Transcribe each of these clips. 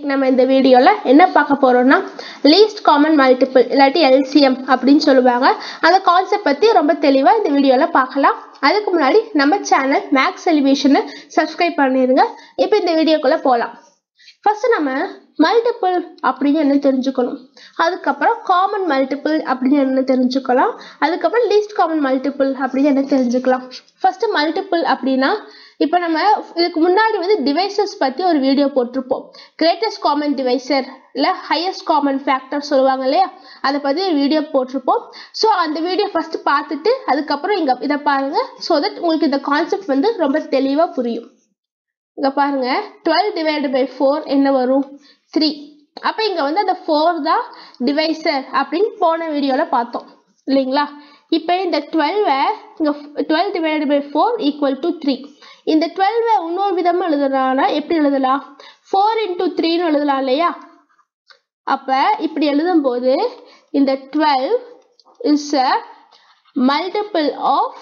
நம்ம இந்த வீடியோவில் என்ன பார்க்க போகிறோம்னா லீஸ்ட் காமன் மல்டிபிள் இல்லாட்டி எல்சிஎம் அப்படின்னு சொல்லுவாங்க அந்த கான்செப்ட் பற்றி ரொம்ப தெளிவாக இந்த வீடியோவில் பார்க்கலாம் அதுக்கு முன்னாடி நம்ம சேனல் மேக்ஸ் எலிவேஷனை சப்ஸ்கிரைப் பண்ணிடுங்க இப்போ இந்த வீடியோக்குள்ளே போகலாம் ஃபர்ஸ்ட் நம்ம மல்டிபிள் அப்படின்னு என்ன தெரிஞ்சுக்கணும் அதுக்கப்புறம் காமன் மல்டிபிள் அப்படின்னு என்ன தெரிஞ்சுக்கலாம் அதுக்கப்புறம் லீஸ்ட் காமன் மல்டிபிள் அப்படின்னு என்ன தெரிஞ்சுக்கலாம் ஃபர்ஸ்ட் மல்டிபிள் அப்படின்னா இப்போ நம்ம இதுக்கு முன்னாடி வந்து டிவைசஸ் பற்றி ஒரு வீடியோ போட்டிருப்போம் கிரேட்டஸ்ட் காமன் டிவைசர் இல்லை ஹையஸ்ட் காமன் ஃபேக்டர் சொல்லுவாங்க இல்லையா அதை பற்றி ஒரு வீடியோ போட்டிருப்போம் ஸோ அந்த வீடியோ ஃபர்ஸ்ட் பார்த்துட்டு அதுக்கப்புறம் இங்கே இதை பாருங்க ஸோ தட் உங்களுக்கு இந்த கான்செப்ட் வந்து ரொம்ப தெளிவாக புரியும் இங்க பாருங்க டுவெல் டிவைடு பை ஃபோர் என்ன வரும் த்ரீ அப்போ இங்க வந்து அந்த ஃபோர் தான் டிவைசர் அப்படின்னு போன வீடியோவில் பார்த்தோம் இல்லைங்களா இப்போ இந்த டுவெல்வை இங்கே twelve divide by four equal to three இந்த டுவெல்வை இன்னொரு விதமாக எழுதுறானா எப்படி எழுதலாம் ஃபோர் இன்டூ த்ரீன்னு எழுதலாம் இல்லையா அப்போ இப்படி எழுதும்போது இந்த twelve is a multiple of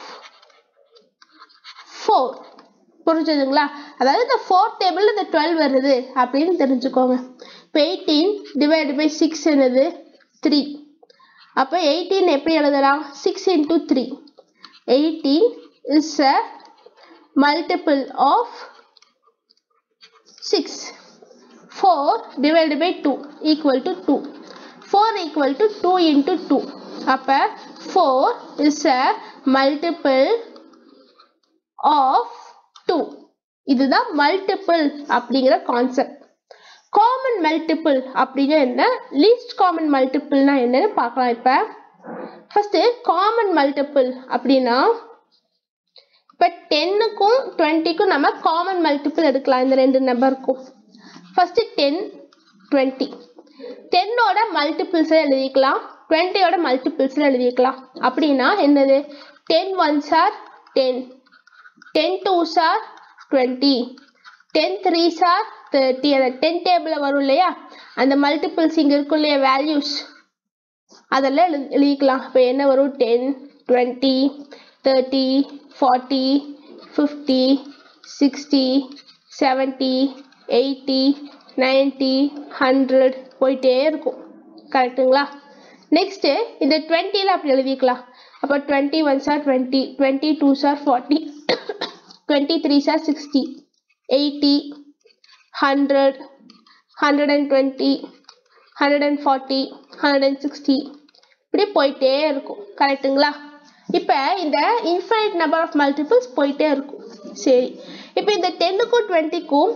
four புரிஞ்சுதுங்களா அதாவது இந்த ஃபோர்த் டேபிள் இந்த டுவெல் வருது அப்படின்னு தெரிஞ்சுக்கோங்க இப்போ எயிட்டீன் டிவைடு பை சிக்ஸ் என்னது த்ரீ அப்போ எயிட்டீன் எப்படி எழுதலாம் six into three eighteen is a multiple of six four divide by two equal to two four equal to two into two அப்போ four is a multiple of two இதுதான் multiple அப்படிங்கிற concept common multiple அப்படின்னா என்ன least common மல்டிபிள்னா என்னன்னு பார்க்கலாம் இப்போ first common multiple அப்படின்னா இப்போ டென்னுக்கும் டுவெண்ட்டிக்கும் நம்ம காமன் மல்டிபிள் எடுக்கலாம் இந்த ரெண்டு நம்பருக்கும் ஃபர்ஸ்ட் டென் டுவெண்ட்டி டென்னோட மல்டிபிள்ஸை எழுதிக்கலாம் டுவெண்ட்டியோட மல்டிபிள்ஸில் எழுதிக்கலாம் அப்படின்னா என்னது ten ones are ten ten twos are twenty ten threes are thirty அந்த டென் டேபிளில் வரும் இல்லையா அந்த மல்டிபிள்ஸ் இங்கே இருக்கும் இல்லையா வேல்யூஸ் அதெல்லாம் எழு எழுதிக்கலாம் இப்போ என்ன வரும் ten twenty thirty forty fifty sixty seventy eighty ninety hundred போயிட்டே இருக்கும் கரெக்டுங்களா நெக்ஸ்ட்டு இந்த டுவெண்ட்டியில் அப்படி எழுதிக்கலாம் அப்போ twenty ones are twenty twenty twos are forty twenty threes are sixty eighty hundred hundred and twenty hundred and forty hundred and sixty இப்படி போயிட்டே இருக்கும் கரெக்டுங்களா இப்போ இந்த இன்ஃபைனைட் நம்பர் ஆஃப் மல்டிபிள்ஸ் போயிட்டே இருக்கும் சரி இப்போ இந்த டென்னுக்கும் டுவெண்ட்டிக்கும்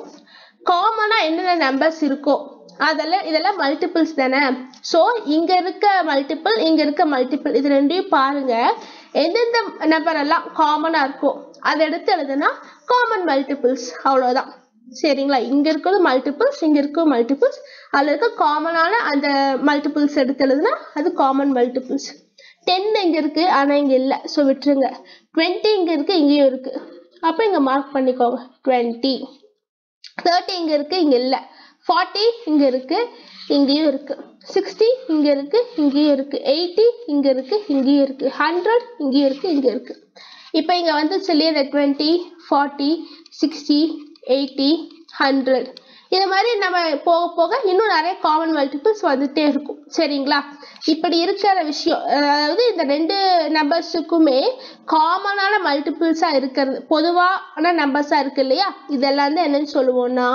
காமனாக என்னென்ன நம்பர்ஸ் இருக்கோ அதெல்லாம் இதெல்லாம் மல்டிபிள்ஸ் தானே ஸோ இங்கே இருக்க மல்டிபிள் இங்கே இருக்க மல்டிபிள் இது ரெண்டையும் பாருங்க எந்தெந்த நம்பர் எல்லாம் காமனாக இருக்கோ அதை எடுத்து எழுதுனா காமன் மல்டிபிள்ஸ் அவ்வளோதான் சரிங்களா இங்கே இருக்கிறது மல்டிபிள்ஸ் இங்கே இருக்க மல்டிபிள்ஸ் அதில் இருக்க காமனான அந்த மல்டிபிள்ஸ் எடுத்து எழுதுனா அது காமன் மல்டிபிள்ஸ் டென் இங்கே இருக்குது ஆனால் இங்கே இல்லை ஸோ விட்டுருங்க டுவெண்ட்டி இங்கே இருக்குது இங்கேயும் இருக்குது அப்போ இங்கே மார்க் பண்ணிக்கோங்க டுவெண்ட்டி தேர்ட்டி இங்கே இருக்குது இங்கே இல்லை ஃபார்ட்டி இங்கே இருக்குது இங்கேயும் இருக்குது சிக்ஸ்டி இங்கே இருக்குது இங்கேயும் இருக்குது எயிட்டி இங்கே இருக்குது இங்கேயும் இருக்குது ஹண்ட்ரட் இங்கேயும் இருக்குது இங்கே இருக்குது இப்போ இங்கே வந்து சொல்லி இந்த twenty forty sixty eighty hundred இது மாதிரி நம்ம போக போக இன்னும் நிறைய காமன் மல்டிபிள்ஸ் வந்துட்டே இருக்கும் சரிங்களா இப்படி இருக்கிற விஷயம் அதாவது இந்த ரெண்டு நம்பர்ஸுக்குமே காமனான மல்டிபிள்ஸாக இருக்கிறது பொதுவான நம்பர்ஸாக இருக்கு இல்லையா இதெல்லாம் தான் என்னன்னு சொல்லுவோம்னா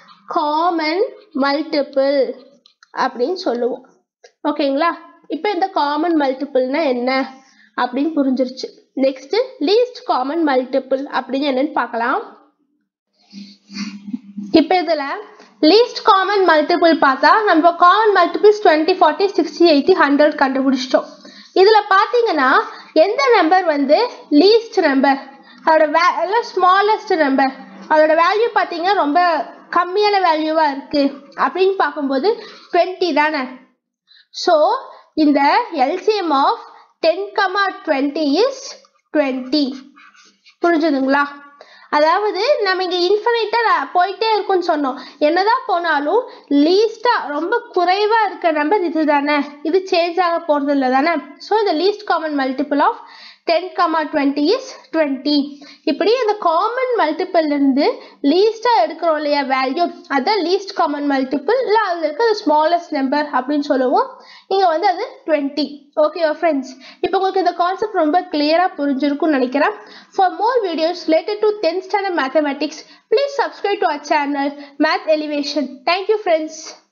காமன் மல்டிபிள் அப்படின்னு சொல்லுவோம் ஓகேங்களா இப்போ இந்த காமன் மல்டிபிள்னா என்ன அப்படின்னு புரிஞ்சிருச்சு நெக்ஸ்ட் லீஸ்ட் காமன் மல்டிபிள் அப்படின்னு என்னன்னு பார்க்கலாம் இப்போ இதில் லீஸ்ட் காமன் மல்டிபிள் பார்த்தா நம்ம common multiples twenty forty sixty eighty hundred கண்டுபிடிச்சிட்டோம் இதில் பார்த்தீங்கன்னா எந்த நம்பர் வந்து லீஸ்ட் நம்பர் அதோட வே ஸ்மாலஸ்ட் நம்பர் அதோட வேல்யூ பார்த்தீங்கன்னா ரொம்ப கம்மியான வேல்யூவாக இருக்குது அப்படின்னு பார்க்கும்போது டுவெண்ட்டி தானே ஸோ இந்த LCM of ten comma twenty is twenty புரிஞ்சுதுங்களா அதாவது நம்ம இங்கே இன்ஃபினிட்டாக போயிட்டே இருக்கும்னு சொன்னோம் என்னதான் போனாலும் லீஸ்ட்டாக ரொம்ப குறைவாக இருக்க நம்பர் இது தானே இது சேஞ்ச் ஆக போகிறது இல்லை தானே ஸோ இந்த least common multiple of ten comma twenty is twenty இப்படி அந்த காமன் மல்டிபிள் இருந்து லீஸ்டாக எடுக்கிறோம் இல்லையா வேல்யூ அதான் லீஸ்ட் காமன் மல்டிபிள் இல்லை அதில் இருக்க ஸ்மாலஸ்ட் நம்பர் அப்படின்னு சொல்லுவோம் இங்கே வந்து அது டுவெண்ட்டி ஓகேவா ஃப்ரெண்ட்ஸ் இப்போ உங்களுக்கு இந்த கான்செப்ட் ரொம்ப கிளியராக புரிஞ்சிருக்கும்னு நினைக்கிறேன் for more videos related to tenth standard mathematics please subscribe to our channel math elevation thank you friends